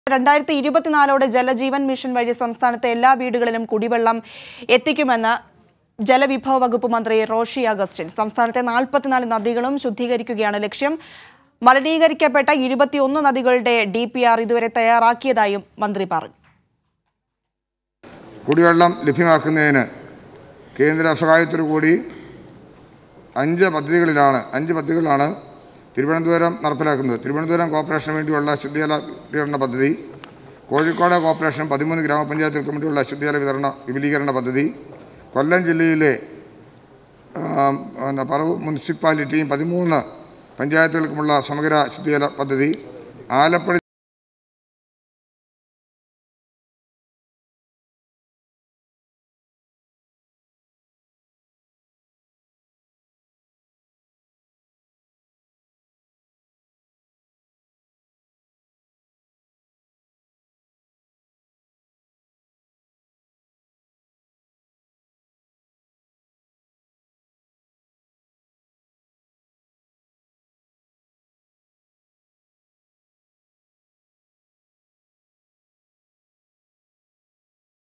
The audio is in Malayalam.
രണ്ടായിരത്തി ഇരുപത്തിനാലോടെ ജലജീവൻ മിഷൻ വഴി സംസ്ഥാനത്തെ എല്ലാ വീടുകളിലും കുടിവെള്ളം എത്തിക്കുമെന്ന് ജലവിഭവ വകുപ്പ് മന്ത്രി റോഷി അഗസ്റ്റിൻ സംസ്ഥാനത്തെ നാൽപ്പത്തിനാല് നദികളും ശുദ്ധീകരിക്കുകയാണ് ലക്ഷ്യം മലിനീകരിക്കപ്പെട്ട ഇരുപത്തിയൊന്ന് നദികളുടെ ഡി പി ആർ ഇതുവരെ തയ്യാറാക്കിയതായും മന്ത്രി പറഞ്ഞു കുടിവെള്ളം ലഭ്യമാക്കുന്നതിന് കേന്ദ്ര സഹായത്തോടു കൂടി അഞ്ച് പദ്ധതികളിലാണ് അഞ്ച് പദ്ധതികളിലാണ് തിരുവനന്തപുരം നടപ്പിലാക്കുന്നത് തിരുവനന്തപുരം കോർപ്പറേഷന് വേണ്ടിയുള്ള ശുദ്ധജല വിതരണ പദ്ധതി കോഴിക്കോട് കോർപ്പറേഷൻ പതിമൂന്ന് ഗ്രാമപഞ്ചായത്തുകൾക്ക് വേണ്ടിയുള്ള ശുദ്ധജല വിതരണ വിപുലീകരണ പദ്ധതി കൊല്ലം ജില്ലയിലെ ആം, പിന്നെ പറവൂർ മുനിസിപ്പാലിറ്റിയും പതിമൂന്ന് പഞ്ചായത്തുകൾക്കുമുള്ള സമഗ്ര ശുദ്ധജല പദ്ധതി ആലപ്പുഴ